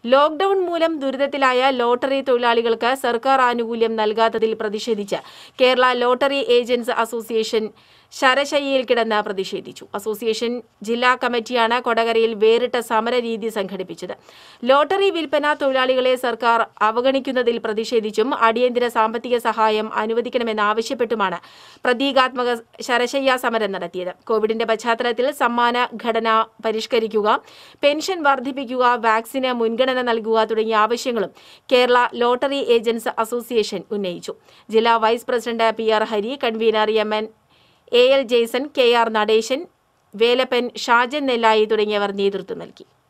lockdown മൂലം ദുരിതത്തിലായ lottery തൊഴിലാളികൾക്ക് സർക്കാർ ആനുകൂല്യം നൽകാത്തതിൽ പ്രതിഷേധിച്ച് കേരള ലോട്ടറി ഏജന്റ്സ് അസോസിയേഷൻ ശരശയ്യയിൽ കിടന്ന് പ്രതിഷേധിച്ചു അസോസിയേഷൻ ജില്ലാ കമ്മിറ്റിയാണ് കൊടകരയിൽ വേറിട്ട സമരരീതി സംഘടിപ്പിച്ചത് ലോട്ടറി വിൽപ്പന തൊഴിലാളികളെ സർക്കാർ അവഗണിക്കുന്നതിൽ പ്രതിഷേധിച്ചും അടിയന്തര സാമ്പത്തിക സഹായം അനുവദിക്കണമെന്നാവശ്യപ്പെട്ടുമാണ് പ്രതീകാത്മക ശരശയ്യ സമരം നടത്തിയത് കോവിഡിന്റെ പശ്ചാത്തലത്തിൽ സമ്മാന ഘടന പരിഷ്കരിക്കുക പെൻഷൻ വർദ്ധിപ്പിക്കുക വാക്സിന് മുൻഗണന നൽകുക തുടങ്ങിയ ആവശ്യങ്ങളും കേരള ലോട്ടറി ഏജന്റ്സ് അസോസിയേഷൻ ഉന്നയിച്ചു ജില്ലാ vice president P R Hari convener M N A L Jaison K R Nadesan Velappan Shajan Nellayi തുടങ്ങിയവർ നേതൃത്വം നൽകി